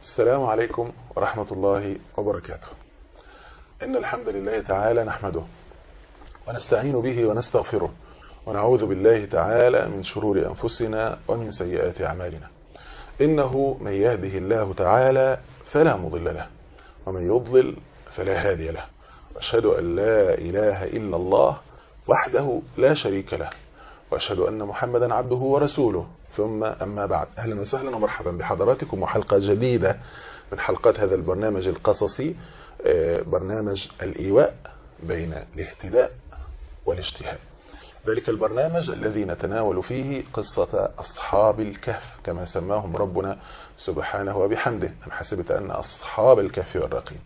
السلام عليكم ورحمة الله وبركاته إن الحمد لله تعالى نحمده ونستعين به ونستغفره ونعوذ بالله تعالى من شرور أنفسنا ومن سيئات أعمالنا إنه من يهده الله تعالى فلا مضل له ومن يضلل فلا هادي له وأشهد أن لا إله إلا الله وحده لا شريك له وأشهد أن محمدا عبده ورسوله ثم أما بعد أهلا وسهلا ومرحبا بحضراتكم وحلقة جديدة من حلقات هذا البرنامج القصصي برنامج الإيواء بين الاهتداء والاجتهاد ذلك البرنامج الذي نتناول فيه قصة أصحاب الكهف كما سماهم ربنا سبحانه وبحمده أم حسبت أن أصحاب الكهف والرقيم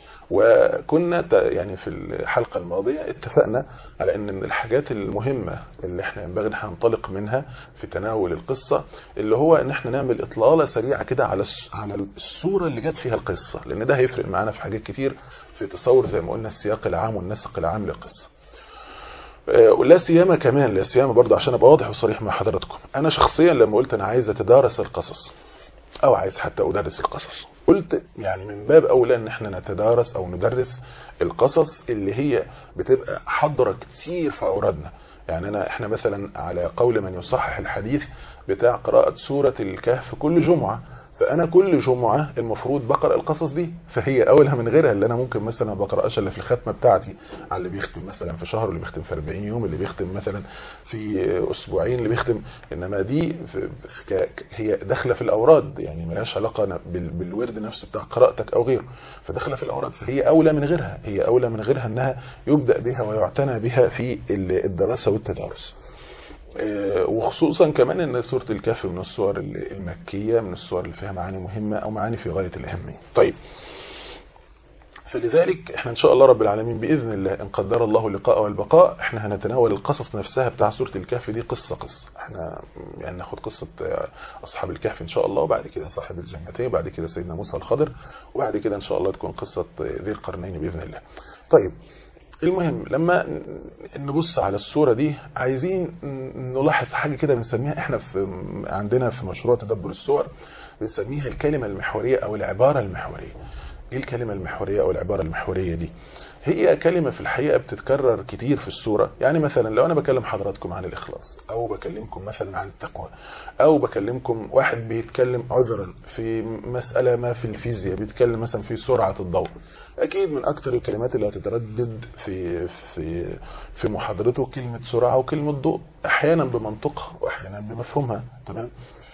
وكنا يعني في الحلقة الماضية اتفقنا على ان من الحاجات المهمة اللي احنا ينبغي ان ننطلق منها في تناول القصة اللي هو ان احنا نعمل اطلالة سريعة كده على على الصورة اللي جت فيها القصة لان ده هيفرق معانا في حاجات كتير في تصور زي ما قلنا السياق العام والنسق العام للقصة ولا سيما كمان لا سيما برضه عشان ابقى واضح وصريح مع حضراتكم انا شخصيا لما قلت انا عايز اتدارس القصص او عايز حتى ادرس القصص قلت يعني من باب اولى ان احنا نتدارس او ندرس القصص اللي هي بتبقى حاضره كتير في اورادنا يعني انا احنا مثلا على قول من يصحح الحديث بتاع قراءه سوره الكهف كل جمعه فانا كل جمعه المفروض بقرا القصص دي فهي اولها من غيرها اللي انا ممكن مثلا ما بقراش الا في الختمه بتاعتي على اللي بيختم مثلا في شهر اللي بيختم في 40 يوم اللي بيختم مثلا في اسبوعين اللي بيختم انما دي هي داخله في الاوراد يعني ملهاش علاقه بالورد نفسه بتاع قراءتك او غيره فداخله في الاوراد فهي اولى من غيرها هي اولى من غيرها انها يبدا بها ويعتنى بها في الدراسه والتدارس وخصوصا كمان ان سوره الكهف من السور المكيه من السور اللي فيها معاني مهمه او معاني في غايه الاهميه طيب فلذلك احنا ان شاء الله رب العالمين باذن الله ان قدر الله اللقاء والبقاء احنا هنتناول القصص نفسها بتاع سوره الكهف دي قصه قصه احنا يعني ناخد قصه اصحاب الكهف ان شاء الله وبعد كده صاحب الجنتين وبعد كده سيدنا موسى الخضر وبعد كده ان شاء الله تكون قصه ذي القرنين باذن الله طيب المهم لما نبص على الصورة دي عايزين نلاحظ حاجة كده بنسميها احنا في عندنا في مشروع تدبر الصور بنسميها الكلمة المحورية او العبارة المحورية ايه الكلمة المحورية او العبارة المحورية دي هي كلمة في الحقيقة بتتكرر كتير في الصورة يعني مثلا لو انا بكلم حضراتكم عن الاخلاص او بكلمكم مثلا عن التقوى او بكلمكم واحد بيتكلم عذرا في مسألة ما في الفيزياء بيتكلم مثلا في سرعة الضوء اكيد من اكتر الكلمات اللي هتتردد في في في محاضرته كلمة سرعة وكلمة ضوء احيانا بمنطقها واحيانا بمفهومها تمام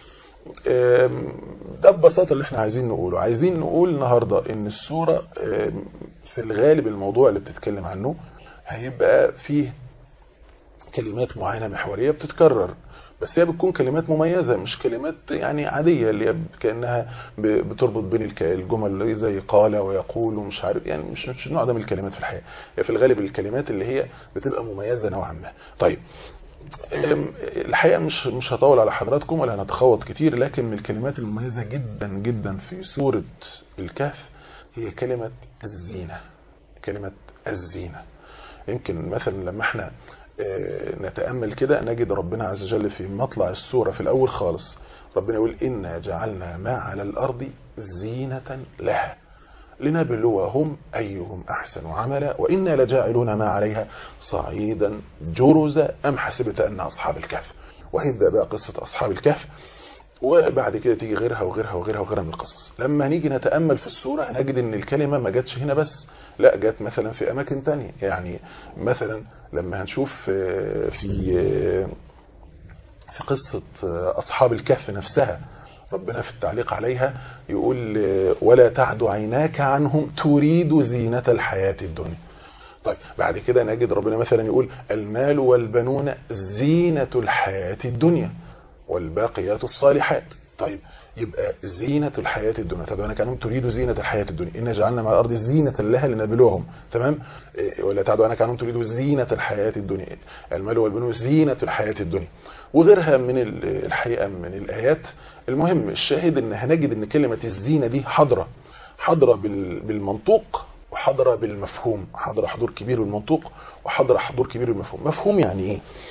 ده ببساطة اللي احنا عايزين نقوله عايزين نقول النهاردة ان الصورة في الغالب الموضوع اللي بتتكلم عنه هيبقى فيه كلمات معينة محورية بتتكرر بس هي بتكون كلمات مميزة مش كلمات يعني عادية اللي هي كأنها بتربط بين الجمل اللي زي قال ويقول ومش عارف يعني مش مش النوع ده من الكلمات في الحقيقة هي في الغالب الكلمات اللي هي بتبقى مميزة نوعا ما طيب الحقيقة مش مش هطول على حضراتكم ولا هنتخوض كتير لكن من الكلمات المميزة جدا جدا في سورة الكهف هي كلمة الزينة كلمة الزينة يمكن مثلا لما احنا نتأمل كده نجد ربنا عز وجل في مطلع السورة في الأول خالص ربنا يقول إنا جعلنا ما على الأرض زينة لها لنبلوهم أيهم أحسن عملا وإنا لجاعلون ما عليها صعيدا جرزا أم حسبت أن أصحاب الكهف وهيبدأ بقى قصة أصحاب الكهف وبعد كده تيجي غيرها وغيرها وغيرها وغيرها من القصص لما نيجي نتأمل في السورة هنجد ان الكلمة ما جاتش هنا بس لا جت مثلا في اماكن تانية يعني مثلا لما هنشوف في في قصة اصحاب الكهف نفسها ربنا في التعليق عليها يقول ولا تعد عيناك عنهم تريد زينة الحياة الدنيا طيب بعد كده نجد ربنا مثلا يقول المال والبنون زينة الحياة الدنيا والباقيات الصالحات طيب يبقى زينة الحياة الدنيا طب انا كانوا تريد زينة الحياة الدنيا إن جعلنا مع الأرض زينة لها لنبلوهم تمام ولا تعدوا أنا كانوا تريد زينة الحياة الدنيا المال والبنون زينة الحياة الدنيا وغيرها من الحقيقة من الآيات المهم الشاهد ان هنجد ان كلمة الزينة دي حضرة حضرة بالمنطوق وحضرة بالمفهوم حضرة حضور كبير بالمنطوق وحضرة حضور كبير بالمفهوم مفهوم يعني ايه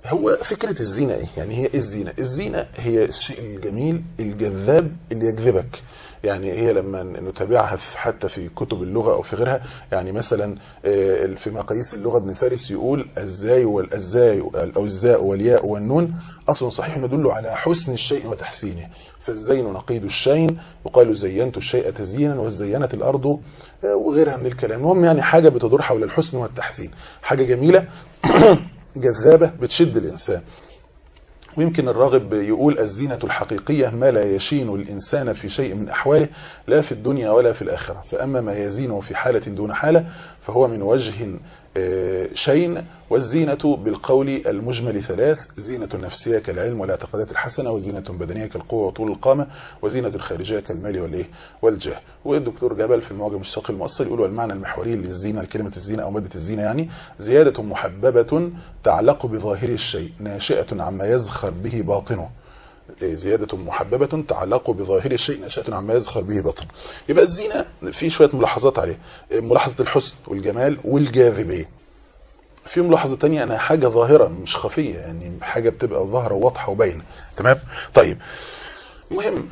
هو فكرة الزينة ايه يعني هي ايه الزينة الزينة هي الشيء الجميل الجذاب اللي يجذبك يعني هي لما نتابعها في حتى في كتب اللغة او في غيرها يعني مثلا في مقاييس اللغة ابن فارس يقول الزاي والازاي او الزاء والياء والنون اصل صحيح يدل على حسن الشيء وتحسينه فالزين نقيد الشين يقال زينت الشيء تزيينا وزينت الارض وغيرها من الكلام المهم يعني حاجة بتدور حول الحسن والتحسين حاجة جميلة جذابة بتشد الإنسان ويمكن الراغب يقول الزينة الحقيقية ما لا يشين الإنسان في شيء من أحواله لا في الدنيا ولا في الآخرة فأما ما يزينه في حالة دون حالة فهو من وجه شين والزينة بالقول المجمل ثلاث زينة نفسية كالعلم والاعتقادات الحسنة وزينة بدنية كالقوة وطول القامة وزينة خارجية كالمال والايه والجاه والدكتور جبل في المعجم الشاق المؤصل يقول المعنى المحوري للزينة لكلمة الزينة أو مادة الزينة يعني زيادة محببة تعلق بظاهر الشيء ناشئة عما يزخر به باطنه زيادة محببة تعلق بظاهر الشيء ناشئة عما يزخر به باطنه يبقى الزينة في شوية ملاحظات عليه ملاحظة الحسن والجمال والجاذبية في ملاحظة تانية انها حاجة ظاهرة مش خفية يعني حاجة بتبقى ظاهرة واضحة وباينة تمام طيب مهم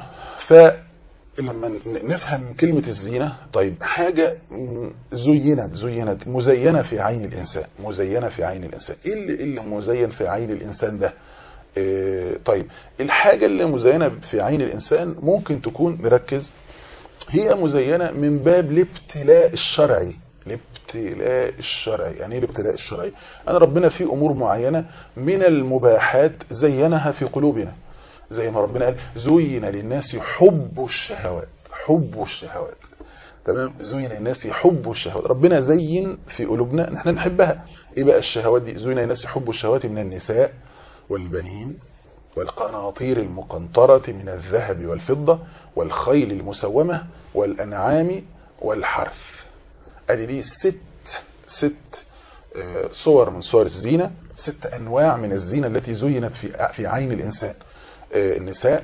فلما نفهم كلمة الزينة طيب حاجة زينت زينت مزينة في عين الإنسان مزينة في عين الإنسان ايه اللي, اللي مزين في عين الإنسان ده إيه طيب الحاجة اللي مزينة في عين الإنسان ممكن تكون مركز هي مزينة من باب الابتلاء الشرعي الابتلاء الشرعي يعني ايه الابتلاء الشرعي انا ربنا في امور معينة من المباحات زينها في قلوبنا زي ما ربنا قال زين للناس حب الشهوات حب الشهوات تمام زين للناس حب الشهوات ربنا زين في قلوبنا ان احنا نحبها ايه بقى الشهوات دي زين للناس حب الشهوات من النساء والبنين والقناطير المقنطرة من الذهب والفضة والخيل المسومة والأنعام والحرث ادي دي ست ست صور من صور الزينة ست انواع من الزينة التي زينت في في عين الانسان النساء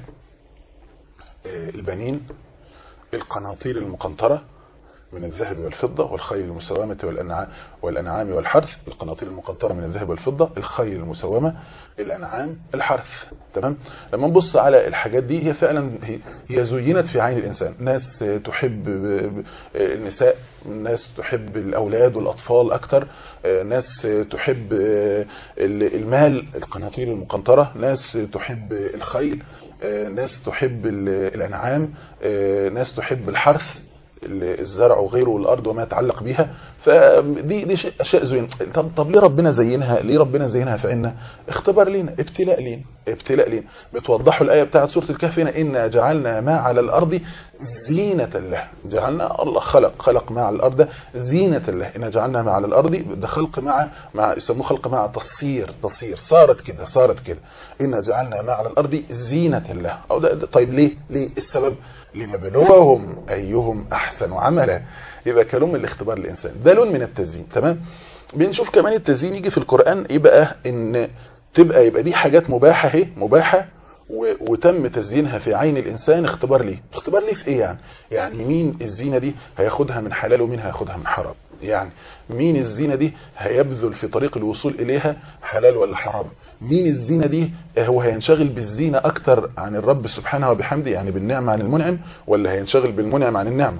البنين القناطير المقنطرة من الذهب والفضة والخيل المسومة والأنعام, والأنعام والحرث القناطير المقنطرة من الذهب والفضة الخيل المسومة الأنعام الحرث تمام لما نبص على الحاجات دي هي فعلا هي زينت في عين الإنسان ناس تحب النساء ناس تحب الأولاد والأطفال أكتر ناس تحب المال القناطير المقنطرة ناس تحب الخيل ناس تحب الأنعام ناس تحب الحرث الزرع وغيره والارض وما يتعلق بها فدي دي اشياء زين طب طب ليه ربنا زينها ليه ربنا زينها في عنا اختبار لينا ابتلاء لينا ابتلاء لينا بتوضحوا الايه بتاعه سوره الكهف هنا ان جعلنا ما على الارض زينه له جعلنا الله خلق خلق ما على الارض زينه له ان جعلنا ما على الارض ده خلق مع مع يسموه خلق مع تصير تصير صارت كده صارت كده ان جعلنا ما على الارض زينه له او ده, ده طيب ليه ليه السبب لنبلوهم ايهم احسن عملا يبقى كلام الاختبار للانسان ده لون من التزيين تمام بنشوف كمان التزيين يجي في القرآن يبقى ان تبقى يبقى دي حاجات مباحة اهي مباحة وتم تزيينها في عين الانسان اختبار ليه اختبار ليه في ايه يعني يعني مين الزينة دي هياخدها من حلال ومين هياخدها من حرام يعني مين الزينة دي هيبذل في طريق الوصول اليها حلال ولا حرام مين الزينة دي هو هينشغل بالزينة اكتر عن الرب سبحانه وبحمده يعني بالنعمة عن المنعم ولا هينشغل بالمنعم عن النعمة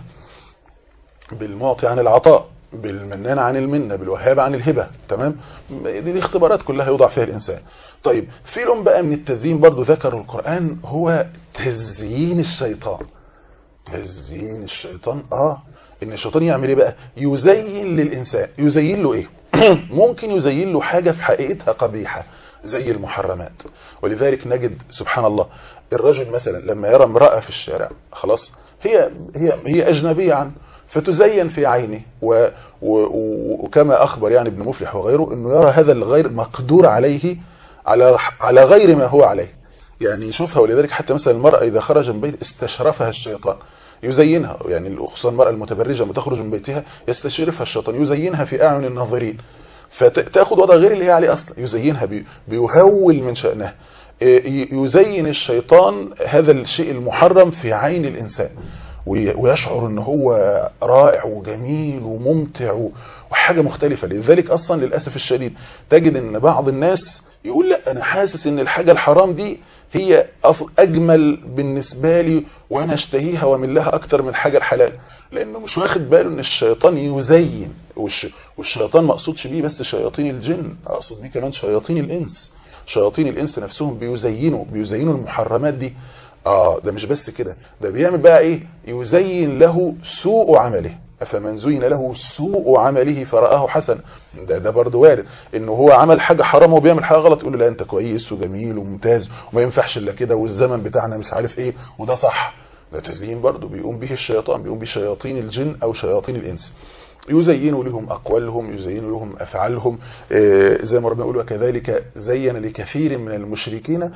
بالمعطي عن العطاء بالمنان عن المنة بالوهاب عن الهبة تمام دي, دي اختبارات كلها يوضع فيها الإنسان طيب في لون بقى من التزيين برضو ذكر القرآن هو تزيين الشيطان تزيين الشيطان اه ان الشيطان يعمل ايه بقى يزين للإنسان يزين له ايه ممكن يزين له حاجة في حقيقتها قبيحة زي المحرمات ولذلك نجد سبحان الله الرجل مثلا لما يرى امرأة في الشارع خلاص هي هي هي أجنبية عنه فتزين في عينه و و وكما أخبر يعني ابن مفلح وغيره أنه يرى هذا الغير مقدور عليه على على غير ما هو عليه يعني يشوفها ولذلك حتى مثلا المرأة إذا خرج من بيت استشرفها الشيطان يزينها يعني خصوصا المرأة المتبرجة لما تخرج من بيتها يستشرفها الشيطان يزينها في أعين الناظرين فتاخد وضع غير اللي هي عليه أصلا يزينها بيهول من شأنها يزين الشيطان هذا الشيء المحرم في عين الإنسان ويشعر ان هو رائع وجميل وممتع وحاجة مختلفة لذلك اصلا للأسف الشديد تجد ان بعض الناس يقول لا انا حاسس ان الحاجة الحرام دي هي اجمل بالنسبة لي وانا اشتهيها وامن لها اكتر من الحاجة الحلال لانه مش واخد باله ان الشيطان يزين والشيطان ما اقصدش بيه بس شياطين الجن اقصد بيه كمان شياطين الانس شياطين الانس نفسهم بيزينوا بيزينوا المحرمات دي اه ده مش بس كده ده بيعمل بقى ايه يزين له سوء عمله أفمن زين له سوء عمله فرآه حسن ده ده برضه وارد انه هو عمل حاجة حرام وبيعمل حاجة غلط يقول له لا انت كويس وجميل وممتاز وما ينفعش الا كده والزمن بتاعنا مش عارف ايه وده صح ده تزيين برضه بيقوم به الشيطان بيقوم به شياطين الجن او شياطين الانس يزينوا لهم أقوالهم يزينوا لهم أفعالهم زي ما ربنا يقول وكذلك زين لكثير من المشركين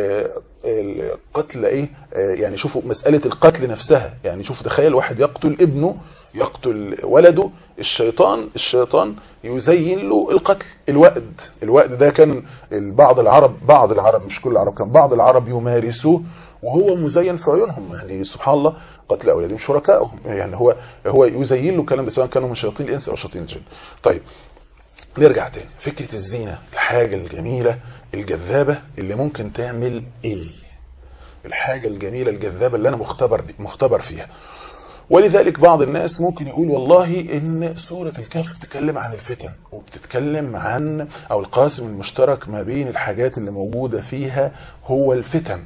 قتل إيه يعني شوفوا مسألة القتل نفسها يعني شوفوا تخيل واحد يقتل ابنه يقتل ولده الشيطان الشيطان يزين له القتل الوأد الوأد ده كان بعض العرب بعض العرب مش كل العرب كان بعض العرب يمارسوه وهو مزين في عيونهم يعني سبحان الله قتل أولادهم شركائهم يعني هو هو يزين له الكلام ده سواء كانوا من شياطين الإنس أو شياطين الجن طيب نرجع تاني فكرة الزينة الحاجة الجميلة الجذابة اللي ممكن تعمل إيه الحاجة الجميلة الجذابة اللي أنا مختبر مختبر فيها ولذلك بعض الناس ممكن يقول والله ان سورة الكهف بتتكلم عن الفتن وبتتكلم عن او القاسم المشترك ما بين الحاجات اللي موجودة فيها هو الفتن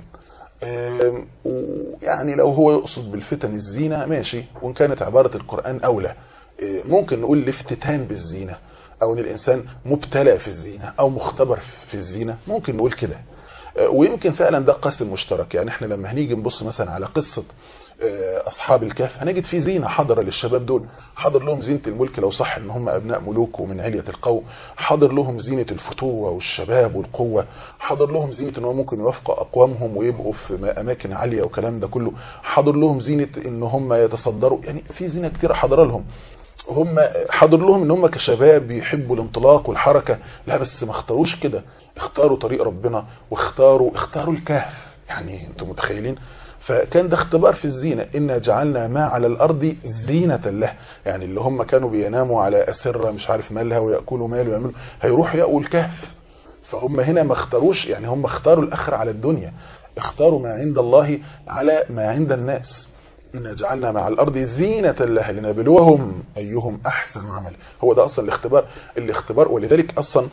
يعني لو هو يقصد بالفتن الزينة ماشي وان كانت عبارة القرآن اولى ممكن نقول الافتتان بالزينة او ان الانسان مبتلى في الزينة او مختبر في الزينة ممكن نقول كده ويمكن فعلا ده قاسم مشترك يعني احنا لما هنيجي نبص مثلا على قصة أصحاب الكهف هنجد في زينة حضر للشباب دول حضر لهم زينة الملك لو صح ان هم أبناء ملوك ومن علية القوم حضر لهم زينة الفتوة والشباب والقوة حضر لهم زينة ان هم ممكن يوافقوا أقوامهم ويبقوا في أماكن عالية والكلام ده كله حضر لهم زينة ان هم يتصدروا يعني في زينة كتير حضر لهم هم حضر لهم ان هم كشباب بيحبوا الانطلاق والحركة لا بس ما اختاروش كده اختاروا طريق ربنا واختاروا اختاروا الكهف يعني انتم متخيلين فكان ده اختبار في الزينة إنا جعلنا ما على الأرض زينة له يعني اللي هم كانوا بيناموا على أسرة مش عارف مالها ويأكلوا مال ويعملوا هيروحوا يأكلوا الكهف فهم هنا ما اختاروش يعني هم اختاروا الآخر على الدنيا اختاروا ما عند الله على ما عند الناس إنا جعلنا مع الأرض زينة له لنبلوهم أيهم أحسن عمل هو ده أصلا الاختبار الاختبار ولذلك أصلا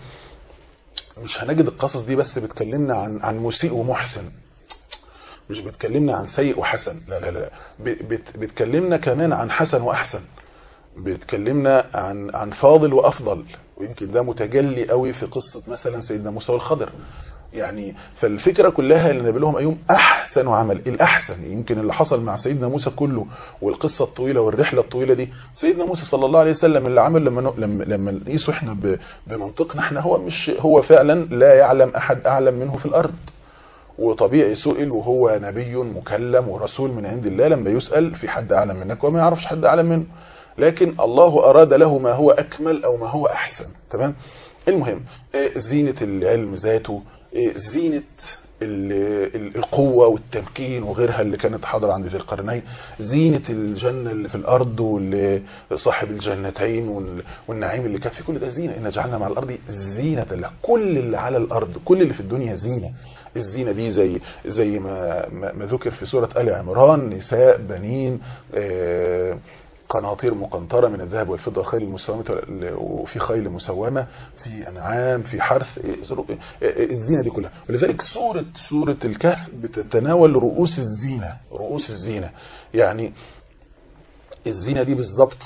مش هنجد القصص دي بس بتكلمنا عن عن مسيء ومحسن مش بتكلمنا عن سيء وحسن لا لا لا بت بتكلمنا كمان عن حسن وأحسن بتكلمنا عن عن فاضل وأفضل ويمكن ده متجلي قوي في قصة مثلا سيدنا موسى والخضر يعني فالفكرة كلها اللي نبلهم أيهم أحسن عمل الأحسن يمكن اللي حصل مع سيدنا موسى كله والقصة الطويلة والرحلة الطويلة دي سيدنا موسى صلى الله عليه وسلم اللي عمل لما لما لما نقيسه احنا بمنطقنا احنا هو مش هو فعلا لا يعلم أحد أعلم منه في الأرض وطبيعي سئل وهو نبي مكلم ورسول من عند الله لما يسأل في حد أعلم منك وما يعرفش حد أعلم منه لكن الله أراد له ما هو أكمل أو ما هو أحسن تمام المهم زينة العلم ذاته زينة القوة والتمكين وغيرها اللي كانت حاضرة عند ذي القرنين زينة الجنة اللي في الأرض وصاحب الجنتين والنعيم اللي كان في كل ده زينة إن جعلنا مع الأرض زينة له كل اللي على الأرض كل اللي في الدنيا زينة الزينة دي زي زي ما ما ذكر في سورة آل عمران نساء بنين قناطير مقنطرة من الذهب والفضة والخيل المسومة وفي خيل مسومة في أنعام في حرث الزينة دي كلها ولذلك سورة سورة الكهف بتتناول رؤوس الزينة رؤوس الزينة يعني الزينة دي بالظبط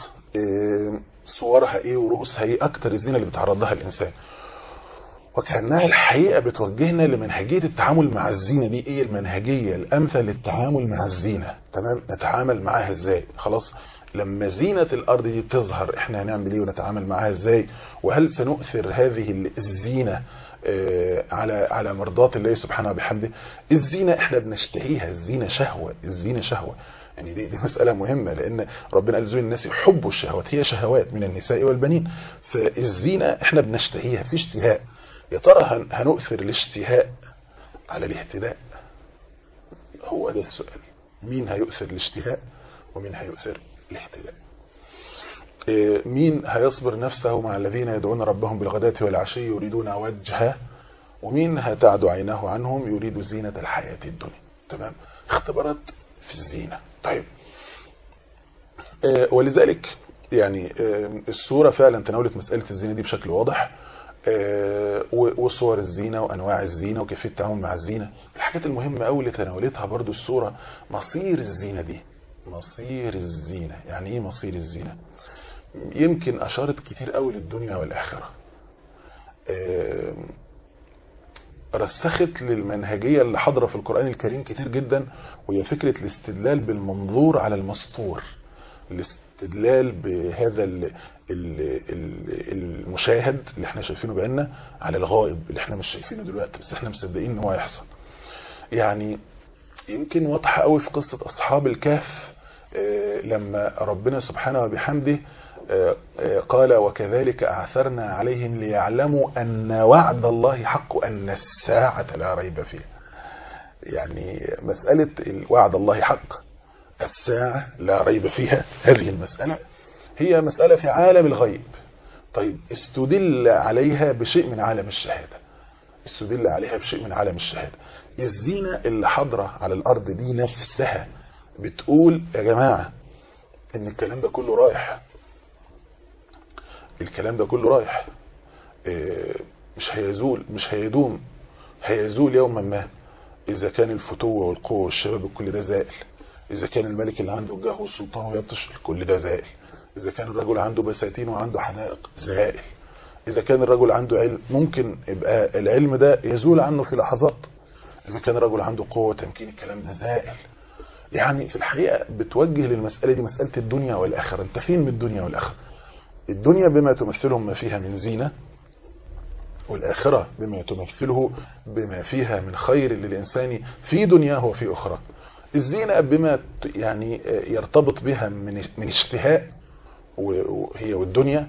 صورها ايه ورؤوسها ايه اكتر الزينة اللي بيتعرض لها الانسان وكأنها الحقيقة بتوجهنا لمنهجية التعامل مع الزينة دي ايه المنهجية الامثل للتعامل مع الزينة تمام نتعامل معاها ازاي خلاص لما زينة الارض دي تظهر احنا هنعمل ايه ونتعامل معاها ازاي وهل سنؤثر هذه الزينة على على مرضات الله سبحانه وبحمده الزينة احنا بنشتهيها الزينة شهوة الزينة شهوة يعني دي, دي مسألة مهمة لأن ربنا قال زوج الناس يحبوا الشهوات هي شهوات من النساء والبنين فالزينة احنا بنشتهيها في اشتهاء يا ترى هنؤثر الاشتهاء على الاهتداء هو ده السؤال مين هيؤثر الاشتهاء ومين هيؤثر الاهتداء مين هيصبر نفسه مع الذين يدعون ربهم بالغداة والعشي يريدون وجهه ومين هتعد عيناه عنهم يريد زينة الحياة الدنيا تمام اختبارات في الزينة طيب آه ولذلك يعني آه السورة فعلا تناولت مسألة الزينة دي بشكل واضح آه وصور الزينة وأنواع الزينة وكيفية التعامل مع الزينة الحاجات المهمة أوي اللي تناولتها برضو السورة مصير الزينة دي مصير الزينة يعني ايه مصير الزينة يمكن أشارت كتير قوي للدنيا والآخرة رسخت للمنهجية اللي حاضرة في القرآن الكريم كتير جدا وهي فكرة الاستدلال بالمنظور على المسطور الاستدلال بهذا ال ال المشاهد اللي احنا شايفينه بعيننا على الغائب اللي احنا مش شايفينه دلوقتي بس احنا مصدقين ان هو هيحصل يعني يمكن واضحة قوي في قصة أصحاب الكهف لما ربنا سبحانه وبحمده قال وكذلك أعثرنا عليهم ليعلموا أن وعد الله حق أن الساعة لا ريب فيها يعني مسألة وعد الله حق الساعة لا ريب فيها هذه المسألة هي مسألة في عالم الغيب طيب استدل عليها بشيء من عالم الشهادة استدل عليها بشيء من عالم الشهادة الزينة اللي حاضرة على الأرض دي نفسها بتقول يا جماعة ان الكلام ده كله رايح الكلام ده كله رايح مش هيزول مش هيدوم هيزول يوما ما اذا كان الفتوة والقوة والشباب كل ده زائل اذا كان الملك اللي عنده الجاه والسلطان ويبطش كل ده زائل اذا كان الرجل عنده بساتين وعنده حدائق زائل اذا كان الرجل عنده علم ممكن يبقى العلم ده يزول عنه في لحظات اذا كان الرجل عنده قوة وتمكين الكلام ده زائل يعني في الحقيقة بتوجه للمسألة دي مسألة الدنيا والآخرة انت فين من الدنيا والآخرة الدنيا بما تمثله ما فيها من زينة والآخرة بما تمثله بما فيها من خير للإنسان في دنياه وفي أخرى الزينة بما يعني يرتبط بها من من اشتهاء وهي والدنيا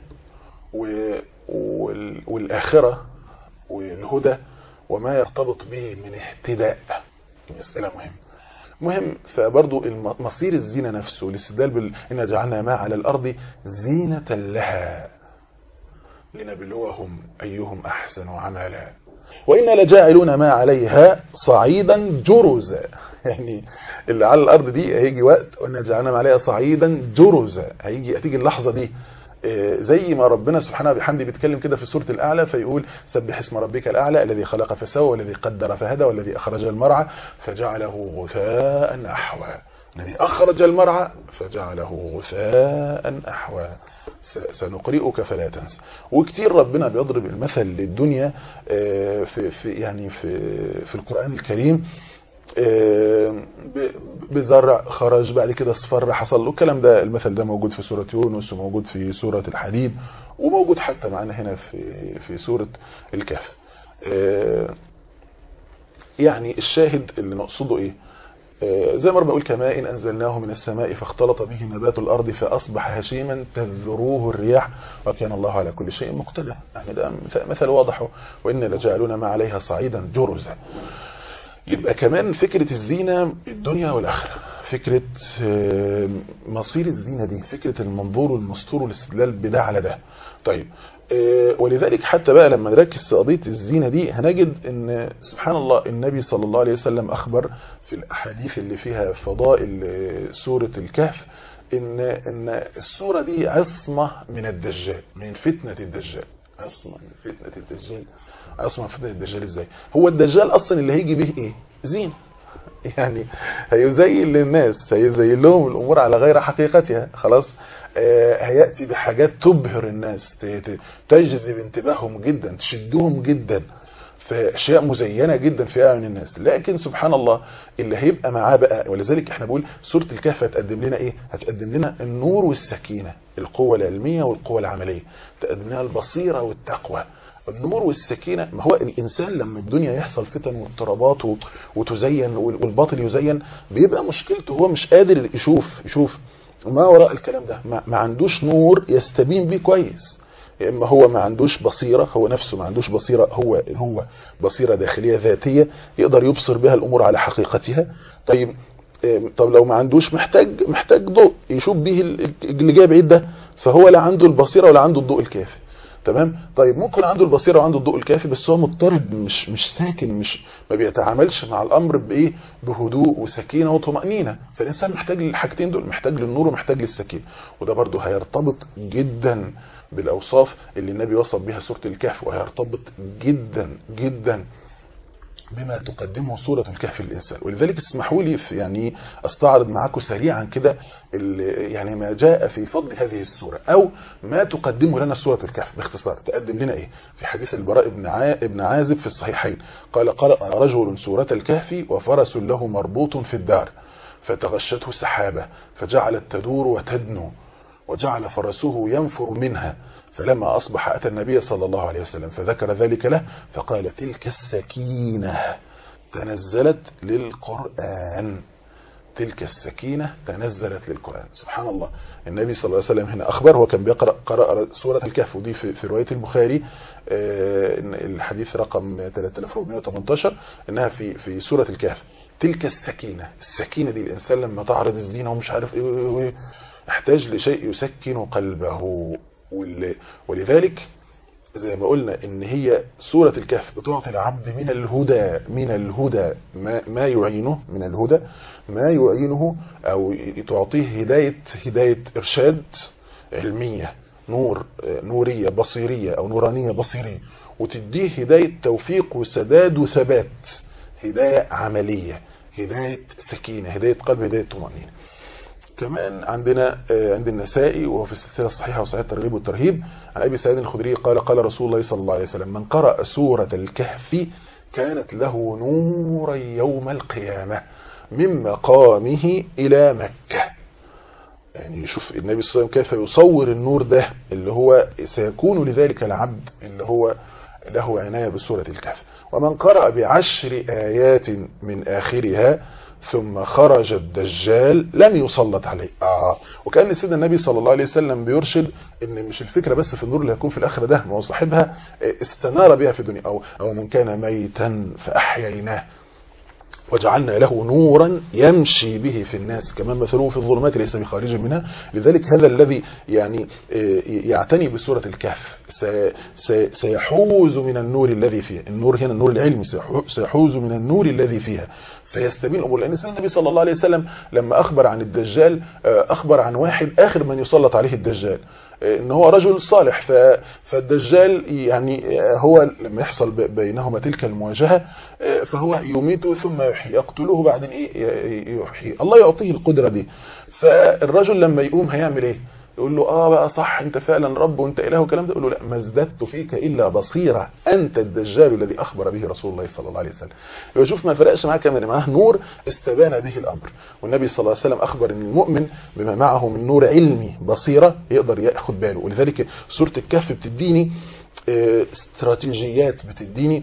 والآخرة والهدى وما يرتبط به من اهتداء مسألة مهمة مهم فبرضو مصير الزينة نفسه الاستدلال بال... إن جعلنا ما على الأرض زينة لها لنبلوهم أيهم أحسن عملا وإنا لجاعلون ما عليها صعيدا جرزا يعني اللي على الأرض دي هيجي وقت وإنا جعلنا ما عليها صعيدا جرزا هيجي هتيجي اللحظة دي زي ما ربنا سبحانه وبحمده بيتكلم كده في سورة الأعلى فيقول سبح اسم ربك الأعلى الذي خلق فسوى والذي قدر فهدى والذي أخرج المرعى فجعله غثاء أحوى الذي أخرج المرعى فجعله غثاء أحوى سنقرئك فلا تنسى وكتير ربنا بيضرب المثل للدنيا في في يعني في في القرآن الكريم بزرع خرج بعد كده اصفر حصل له الكلام ده المثل ده موجود في سورة يونس وموجود في سورة الحديد وموجود حتى معنا هنا في في سورة الكهف يعني الشاهد اللي نقصده ايه زي ما بقول كماء انزلناه من السماء فاختلط به نبات الارض فاصبح هشيما تذروه الرياح وكان الله على كل شيء مقتدر يعني ده مثل واضح وان لجعلون ما عليها صعيدا جرزا يبقى كمان فكرة الزينة الدنيا والآخرة فكرة مصير الزينة دي فكرة المنظور والمستور والاستدلال بده على ده طيب ولذلك حتى بقى لما نركز في قضية الزينة دي هنجد ان سبحان الله النبي صلى الله عليه وسلم أخبر في الأحاديث اللي فيها فضائل سورة الكهف ان ان السورة دي عصمة من الدجال من فتنة الدجال عصمة من فتنة الدجال عصمة من فتنة الدجال ازاي هو الدجال اصلا اللي هيجي به ايه زين يعني هيزين للناس هيزين لهم الامور على غير حقيقتها خلاص هيأتي بحاجات تبهر الناس تجذب انتباههم جدا تشدهم جدا في اشياء مزينه جدا في اعين الناس لكن سبحان الله اللي هيبقى معاه بقى ولذلك احنا بنقول سوره الكهف هتقدم لنا ايه هتقدم لنا النور والسكينه القوه العلميه والقوه العمليه تقدم لنا البصيره والتقوى النور والسكينه ما هو الانسان لما الدنيا يحصل فتن واضطرابات وتزين والباطل يزين بيبقى مشكلته هو مش قادر يشوف يشوف ما وراء الكلام ده ما, ما عندوش نور يستبين بيه كويس يا اما هو ما عندوش بصيرة هو نفسه ما عندوش بصيرة هو هو بصيرة داخلية ذاتية يقدر يبصر بها الامور على حقيقتها طيب طب لو ما عندوش محتاج محتاج ضوء يشوف به اللي جاي بعيد ده فهو لا عنده البصيرة ولا عنده الضوء الكافي تمام طيب ممكن عنده البصيره وعنده الضوء الكافي بس هو مضطرب مش مش ساكن مش ما بيتعاملش مع الامر بايه بهدوء وسكينه وطمانينه فالانسان محتاج للحاجتين دول محتاج للنور ومحتاج للسكينه وده برضه هيرتبط جدا بالاوصاف اللي النبي وصف بها سوره الكهف وهيرتبط جدا جدا بما تقدمه سورة الكهف للإنسان ولذلك اسمحوا لي في يعني أستعرض معاكم سريعا كده يعني ما جاء في فضل هذه السورة أو ما تقدمه لنا سورة الكهف باختصار تقدم لنا إيه في حديث البراء بن ابن عازب في الصحيحين قال قرأ رجل سورة الكهف وفرس له مربوط في الدار فتغشته سحابة فجعلت تدور وتدنو وجعل فرسه ينفر منها فلما أصبح أتى النبي صلى الله عليه وسلم فذكر ذلك له فقال تلك السكينة تنزلت للقرآن تلك السكينة تنزلت للقرآن سبحان الله النبي صلى الله عليه وسلم هنا أخبر هو كان بيقرأ قرأ سورة الكهف ودي في, في رواية البخاري الحديث رقم 3418 إنها في في سورة الكهف تلك السكينة السكينة دي الإنسان لما تعرض الزينة ومش عارف إيه يحتاج لشيء يسكن قلبه ولذلك زي ما قلنا ان هي سورة الكهف بتعطي العبد من الهدى من الهدى ما, ما يعينه من الهدى ما يعينه او تعطيه هداية هداية ارشاد علمية نور نورية بصيرية او نورانية بصيرية وتديه هداية توفيق وسداد وثبات هداية عملية هداية سكينة هداية قلب هداية طمأنينة كمان عندنا عند النسائي وهو في السلسله الصحيحه وصحيح الترغيب والترهيب عن ابي سعيد الخدري قال قال رسول الله صلى الله عليه وسلم من قرأ سوره الكهف كانت له نورا يوم القيامه من مقامه الى مكه يعني شوف النبي صلى الله عليه وسلم كيف يصور النور ده اللي هو سيكون لذلك العبد اللي هو له عنايه بسوره الكهف ومن قرأ بعشر آيات من آخرها ثم خرج الدجال لم يسلط عليه آه. وكان سيدنا النبي صلى الله عليه وسلم بيرشد ان مش الفكره بس في النور اللي هيكون في الاخره ده ما هو صاحبها استنار بها في الدنيا او او من كان ميتا فاحييناه وجعلنا له نورا يمشي به في الناس كما مثله في الظلمات ليس بخارج منها لذلك هذا الذي يعني يعتني بسورة الكهف سيحوز من النور الذي فيها النور هنا النور العلمي سيحوز من النور الذي فيها فيستبين أمور لأن النبي صلى الله عليه وسلم لما أخبر عن الدجال أخبر عن واحد آخر من يسلط عليه الدجال ان هو رجل صالح فالدجال يعني هو لما يحصل بينهما تلك المواجهة فهو يميته ثم يحيي يقتله بعدين ايه يحيي الله يعطيه القدرة دي فالرجل لما يقوم هيعمل ايه يقول له اه بقى صح انت فعلا رب وانت اله والكلام ده يقول له لا ما ازددت فيك الا بصيره انت الدجال الذي اخبر به رسول الله صلى الله عليه وسلم يبقى شوف ما فرقش معاه كمان معاه نور استبان به الامر والنبي صلى الله عليه وسلم اخبر ان المؤمن بما معه من نور علمي بصيره يقدر ياخد باله ولذلك سوره الكهف بتديني استراتيجيات بتديني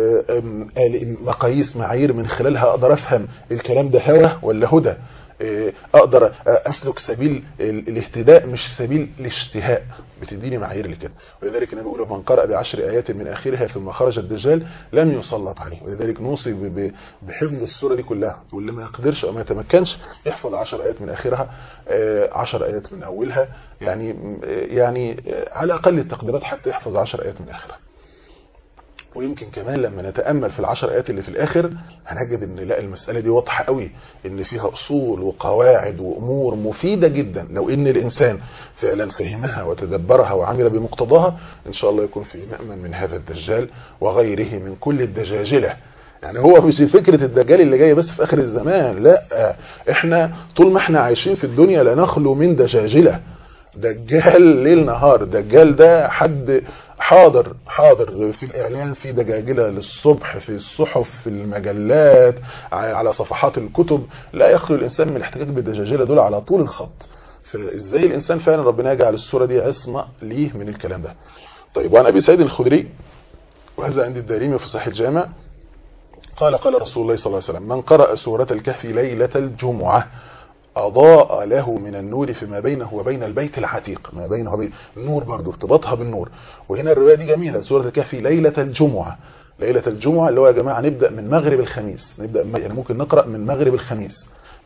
مقاييس معايير من خلالها اقدر افهم الكلام ده هوى ولا هدى اقدر اسلك سبيل الاهتداء مش سبيل الاشتهاء بتديني معايير لكده ولذلك النبي بيقول من قرأ بعشر ايات من اخرها ثم خرج الدجال لم يسلط عليه ولذلك نوصي بحفظ السوره دي كلها واللي ما يقدرش او ما يتمكنش يحفظ 10 ايات من اخرها 10 ايات من اولها يعني يعني على اقل التقديرات حتى يحفظ 10 ايات من اخرها ويمكن كمان لما نتأمل في العشر آيات اللي في الآخر هنجد ان لا المسألة دي واضحة قوي ان فيها أصول وقواعد وأمور مفيدة جدا لو ان الإنسان فعلا فهمها وتدبرها وعمل بمقتضاها إن شاء الله يكون في مأمن من هذا الدجال وغيره من كل الدجاجلة يعني هو مش فكرة الدجال اللي جاي بس في آخر الزمان لا احنا طول ما احنا عايشين في الدنيا لا نخلو من دجاجلة دجال ليل نهار دجال ده حد حاضر حاضر في الإعلان في دجاجلة للصبح في الصحف في المجلات على صفحات الكتب لا يخلو الإنسان من الاحتكاك بالدجاجلة دول على طول الخط فإزاي الإنسان فعلا ربنا يجعل الصورة دي عصمة ليه من الكلام ده طيب وعن أبي سعيد الخدري وهذا عند الدارمي في صحيح الجامع قال قال رسول الله صلى الله عليه وسلم من قرأ سورة الكهف ليلة الجمعة أضاء له من النور فيما بينه وبين البيت العتيق ما بينه وبين النور برضه ارتباطها بالنور وهنا الرواية دي جميلة سورة الكهف ليلة الجمعة ليلة الجمعة اللي هو يا جماعة نبدأ من مغرب الخميس نبدأ يعني ممكن نقرأ من مغرب الخميس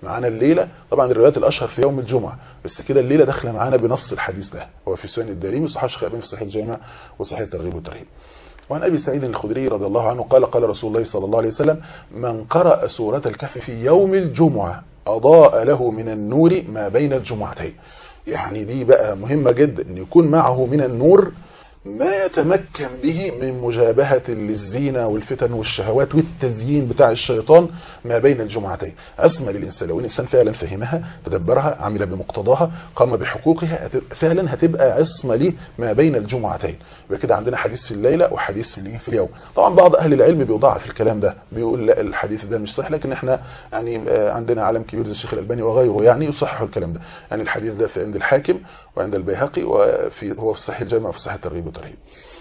معانا الليلة طبعا الروايات الأشهر في يوم الجمعة بس كده الليلة داخله معانا بنص الحديث ده هو في سنن الدارمي وصحاح الشيخ في صحيح الجامع وصحيح الترغيب والترهيب وعن أبي سعيد الخدري رضي الله عنه قال قال رسول الله صلى الله عليه وسلم من قرأ سورة الكهف في يوم الجمعة أضاء له من النور ما بين الجمعتين يعني دي بقى مهمة جدا أن يكون معه من النور ما يتمكن به من مجابهة للزينة والفتن والشهوات والتزيين بتاع الشيطان ما بين الجمعتين أسمى للإنسان لو الإنسان فعلا فهمها تدبرها عمل بمقتضاها قام بحقوقها فعلا هتبقى عصمة ليه ما بين الجمعتين يبقى كده عندنا حديث في الليلة وحديث في في اليوم طبعا بعض أهل العلم بيضاعف الكلام ده بيقول لا الحديث ده مش صحيح لكن احنا يعني عندنا عالم كبير زي الشيخ الألباني وغيره يعني يصححوا الكلام ده يعني الحديث ده في عند الحاكم وعند البيهقي وفي هو في صحيح الجامع وفي صحيح الترغيب والترهيب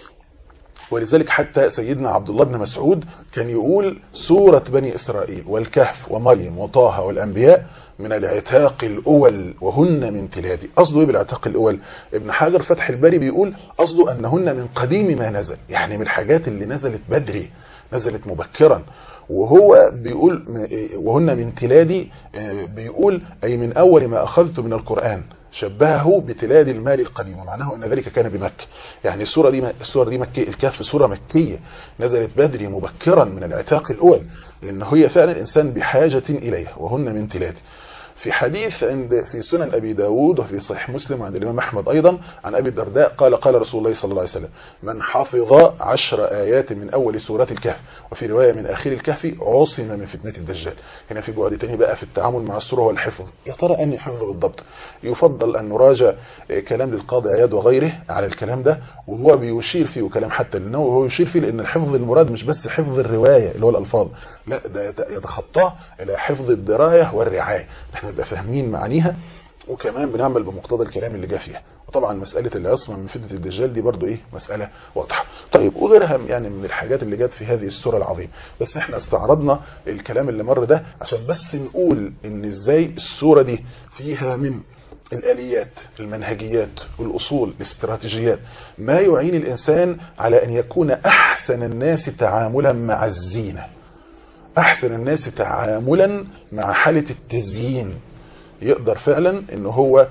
ولذلك حتى سيدنا عبد الله بن مسعود كان يقول سورة بني إسرائيل والكهف ومريم وطه والأنبياء من العتاق الأول وهن من تلادي قصده ايه بالعتاق الأول ابن حجر فتح الباري بيقول قصده أنهن من قديم ما نزل يعني من الحاجات اللي نزلت بدري نزلت مبكرا وهو بيقول وهن من تلادي بيقول أي من أول ما أخذت من القرآن شبهه بتلاد المال القديم ومعناه أن ذلك كان بمكة يعني السورة دي السورة دي مكية الكهف سورة مكية نزلت بدري مبكرا من العتاق الأول لأن هي فعلا الإنسان بحاجة إليها وهن من تلاد في حديث عند في سنن أبي داود وفي صحيح مسلم وعند الإمام أحمد أيضا عن أبي الدرداء قال قال رسول الله صلى الله عليه وسلم من حفظ عشر آيات من أول سورة الكهف وفي رواية من آخر الكهف عصم من فتنة الدجال هنا في بعد تاني بقى في التعامل مع السورة والحفظ يا ترى أني حفظ بالضبط يفضل أن نراجع كلام للقاضي عياد وغيره على الكلام ده وهو بيشير فيه وكلام حتى للنووي وهو يشير فيه لأن الحفظ المراد مش بس حفظ الرواية اللي هو الألفاظ لا ده يتخطاه إلى حفظ الدراية والرعاية احنا نبقى فاهمين معانيها وكمان بنعمل بمقتضى الكلام اللي جه فيها وطبعا مسألة العصمة من فتنة الدجال دي برضو ايه مسألة واضحة طيب وغيرها يعني من الحاجات اللي جت في هذه السورة العظيمة بس احنا استعرضنا الكلام اللي مر ده عشان بس نقول ان ازاي السورة دي فيها من الآليات المنهجيات والأصول الاستراتيجيات ما يعين الإنسان على أن يكون أحسن الناس تعاملا مع الزينة أحسن الناس تعاملا مع حالة التزيين يقدر فعلا ان هو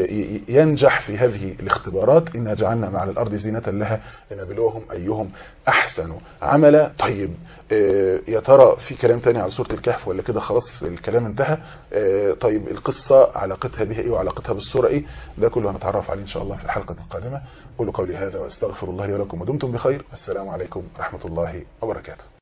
ينجح في هذه الاختبارات إنا جعلنا مع الأرض زينة لها لنبلوهم أيهم أحسن عملا طيب يا ترى في كلام تاني على سورة الكهف ولا كده خلاص الكلام انتهى طيب القصة علاقتها بها ايه وعلاقتها بالسورة ايه ده كله هنتعرف عليه ان شاء الله في الحلقة القادمة قولوا قولي هذا واستغفر الله لي ولكم ودمتم بخير السلام عليكم ورحمة الله وبركاته